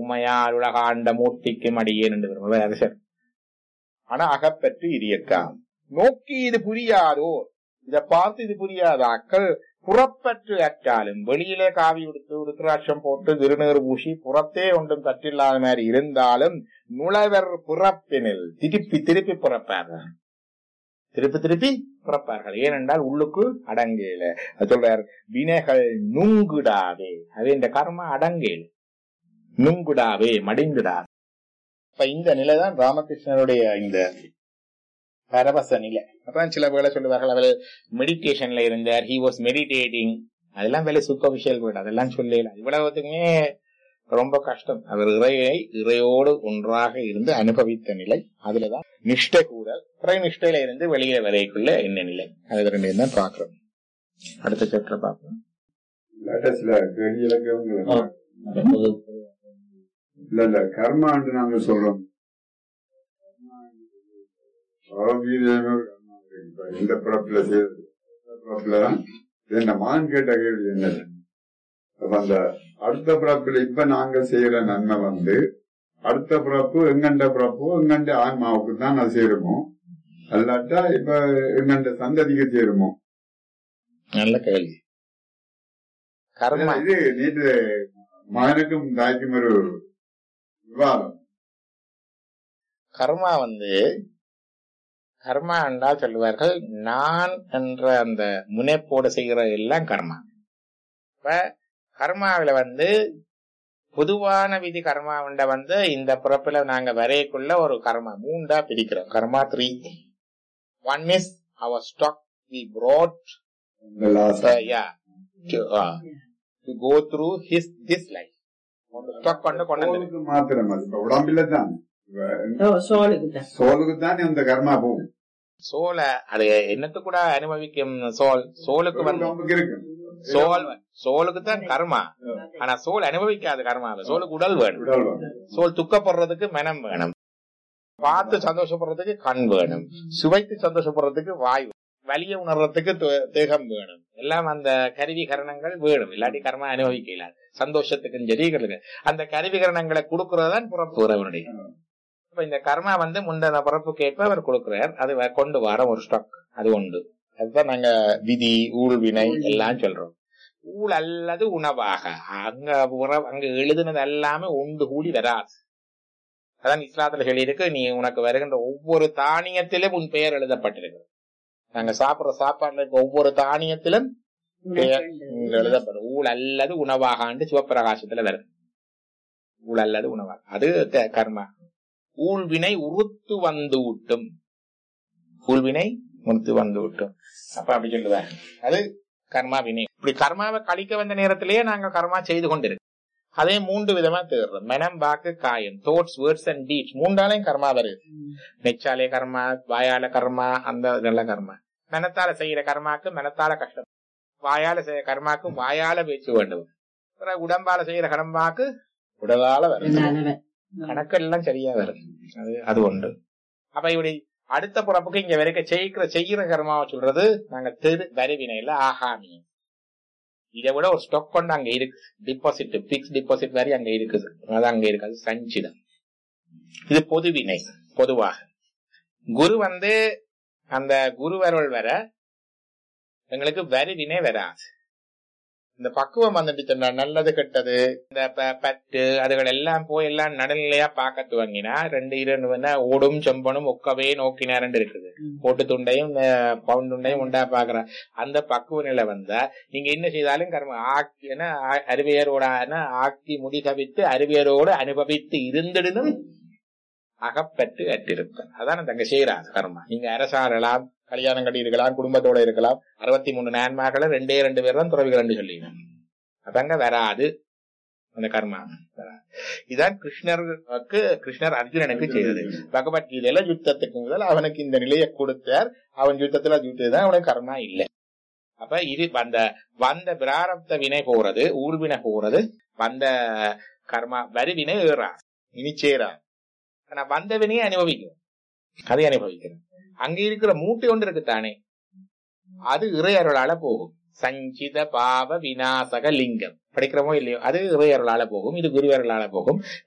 உமையால் உலகாண்ட மூர்த்திக்கும் அடியேன் என்று வரும் அரசர் ஆனா அகப்பற்று இரியக்காம் நோக்கி இது புரியாதோ இத பார்த்து இது புரியாத அக்கள் புறப்பற்று அற்றாலும் வெளியிலே காவி உடுத்து உருத்திராட்சம் போட்டு திருநீறு பூசி புறத்தே ஒன்றும் தற்றில்லாத மாதிரி இருந்தாலும் நுழைவர் புறப்பினில் திருப்பி திருப்பி புறப்பார்கள் திருப்பி திருப்பி புறப்பார்கள் ஏனென்றால் உள்ளுக்கு அடங்கேல அது சொல்றார் வினைகள் நுங்குடாவே அது இந்த கர்ம அடங்கேல நுங்குடாவே மடிந்துடா இப்ப இந்த நிலைதான் ராமகிருஷ்ணனுடைய இந்த பரவச நிலை அப்புறம் சில வேலை சொல்லுவார்கள் அவர் மெடிடேஷன்ல இருந்தார் ஹி வாஸ் மெடிடேட்டிங் அதெல்லாம் வேலை சூப்பர்ஃபிஷியல் வேர்டு அதெல்லாம் சொல்லல இவ்வளவுத்துக்குமே ரொம்ப கஷ்டம் அவர் இறையை இறையோடு ஒன்றாக இருந்து அனுபவித்த நிலை அதுலதான் நிஷ்டை கூட இறை நிஷ்டையில இருந்து வெளியே வரைக்குள்ள என்ன நிலை அது ரெண்டு தான் பாக்குறோம் அடுத்த சாப்டர் பார்ப்போம் இல்லாட்டா சில கேள்வி இலக்கங்கள் இல்ல இல்ல கர்மான்னு நாங்க சொல்றோம் பரவீரியமே ஒரு கர்மா இருக்கு. இப்ப இந்த பிறப்புல செய்யறது இந்த பிறப்புல தான் இது இந்த மான் கேட்ட கேள்வி என்னது அப்ப அந்த அடுத்த பிறப்புல இப்ப நாங்க செய்யற நன்மை வந்து அடுத்த பிறப்பு எங்கண்ட பிறப்பு எங்கண்ட ஆன்மாவுக்கு தான் அது சேருமோ அல்லாட்டா இப்ப எங்கண்ட சந்ததிக்கு சேருமோ நல்ல கேள்வி கர்மா இது நேற்று மகனுக்கும் தாய்க்கும் ஒரு விவாதம் கர்மா வந்து கர்மா என்றால் சொல்லுவார்கள் நான் என்ற அந்த முனைப்போடு செய்கிற எல்லாம் கர்மா இப்ப கர்மாவில வந்து பொதுவான விதி கர்மாவுண்ட வந்து இந்த பிறப்புல நாங்க வரையக்குள்ள ஒரு கர்மா மூண்டா பிரிக்கிறோம் karma three one is our stock we brought இந்த last uh, yeah to, uh, to go through his this life stock கொண்டு கொண்டு வந்து சோலுக்கு மாத்திரம் அது இப்ப உடம்பில தான் சோளுக்கு தான் சோலுக்கு தான் இந்த கர்மா போகும் சோலை அது என்னத்து கூட அனுபவிக்கும் சோல் சோலுக்கு வந்து உடம்புக்கு இருக்கு சோல் சோலுக்கு தான் கர்மா ஆனா சோல் அனுபவிக்காத கர்மா சோலுக்கு உடல் வேணும் உடல் வரும். சோல் துக்கப்படுறதுக்கு மனம் வேணும் பார்த்து சந்தோஷப்படுறதுக்கு கண் வேணும் சுவைத்து சந்தோஷப்படுறதுக்கு வாய் வேணும். வலிய உணர்றதுக்கு தே- தேகம் வேணும் எல்லாம் அந்த கருவி கரணங்கள் வேணும் இல்லாட்டி கர்மா அனுபவிக்கல சந்தோஷத்துக்கும் சரி இருக்கு. அந்த கருவி கரணங்களை கொடுக்கறதுதான் புறப்பு உறவனுடைய இப்ப இந்த கர்மா வந்து முந்தின பிறப்புக்கு ஏற்ப அவர் கொடுக்கிறார் அது வ- கொண்டு வர ஒரு ஸ்டாக் அது உண்டு அதுதான் நாங்க விதி ஊழ் வினை எல்லாம் சொல்றோம் ஊழ் அல்லது உணவாக அங்க உறவு அங்க எழுதுனது எல்லாமே உண்டு கூடி வராது அதான் இஸ்லாத்துல சொல்லியிருக்கு நீ உனக்கு வருகின்ற ஒவ்வொரு தானியத்திலும் உன் பெயர் எழுதப்பட்டிருக்கு நாங்க சாப்பிடுற சாப்பாடுல இருக்க ஒவ்வொரு தானியத்திலும் பெயர் இங்க எழுதப்படும் ஊழ் அல்லது உணவாகாண்டு சிவப்பிரகாசத்துல வருது ஊழ் அல்லது உணவாக அது த- கர்மா ஊழ்வினை உறுத்து வந்து விட்டும் ஊழ்வினை உறுத்து வந்து விட்டும் அப்ப அப்படி சொல்லுவார் அது கர்மா வினை இப்படி கர்மாவை கழிக்க வந்த நேரத்திலேயே நாங்க கர்மா செய்து கொண்டிருக்கோம் அதே மூன்று விதமா தேடுறோம் மனம் வாக்கு காயம் தோட்ஸ் வேர்ட்ஸ் அண்ட் டீட்ஸ் மூன்றாலையும் கர்மா வருது நெச்சாலே கர்மா வாயால கர்மா அந்த நல்ல கர்மா மனத்தால செய்யற கர்மாக்கு மனத்தால கஷ்டம் வாயால செய்யற கர்மாக்கு வாயால பேச்சு வேண்டும் பிறகு உடம்பால செய்யற கர்மாக்கு உடலால வரும் நல்லவன். கணக்கெல்லாம் சரியா வரும் அது அது ஒன்று அப்ப இப்படி அடுத்த பிறப்புக்கு இங்க வரைக்கும் செய்கிற செய்கிற கர்மாவை சொல்றது நாங்க தெரு வரிவினையில ஆகாமி இதை விட ஒரு ஸ்டாக் கொண்டு அங்க இருக்கு டிபாசிட் பிக்ஸ் டிபாசிட் வரி அங்க இருக்குது அது அங்க இருக்கு அது சஞ்சிதம் இது பொது வினை பொதுவாக குரு வந்து அந்த குருவருள் வர எங்களுக்கு வரி வினை வராது இந்த பக்குவம் வந்துட்டு சொன்னா நல்லது கெட்டது இந்த ப- பட்டு அதுகள் எல்லாம் போய் எல்லாம் நடுநிலையா பார்க்க துவங்கினா ரெண்டு இரண்டு வேணா ஓடும் செம்பனும் ஒக்கவே நோக்கினாருன்னு இருக்குது போட்டு துண்டையும் பவுன் துண்டையும் உண்டா பாக்குற அந்த பக்குவ நிலை வந்தா நீங்க என்ன செய்தாலும் கர்ம ஆக்கி என்ன, ஆ- அருவியரோட என்ன, ஆக்கி முடி கவித்து அருவியரோடு அனுபவித்து இருந்திடனும் அகப்பட்டு அற்றிருப்பேன் அதான் அந்த அங்க செய்யறாரு கர்மா நீங்க அரசாரலாம் கல்யாணம் கட்டி இருக்கலாம் குடும்பத்தோட இருக்கலாம் அறுபத்தி மூணு நேன்மாக்களை ரெண்டே ரெண்டு பேர் தான் துறவிகள் சொல்லிக்கணும் அதங்க வராது அந்த கர்மா வராது. இதான் கிருஷ்ணருக்கு கிருஷ்ணர் அர்ஜுனனுக்கு செய்தது பகவத்கீதையில யுத்தத்துக்கு முதல் அவனுக்கு இந்த நிலையை கொடுத்தார் அவன் யுத்தத்துல யுத்ததான் அவனுக்கு கர்மா இல்லை அப்ப இது வந்த வந்த பிராரப்த வினை போறது ஊர்வினை போறது வந்த கர்மா வரிவினை ஏறா இனி சேரா ஆனா வந்த வினையை அனுபவிக்கும் அதை அனுபவிக்கிறேன் அங்க இருக்கிற மூட்டை ஒன்று இருக்கு தானே அது இறையருளால போகும் சஞ்சித பாவ விநாசக லிங்கம் படிக்கிறோமோ இல்லையோ அது இறையருளால போகும் இது குருவருளால போகும்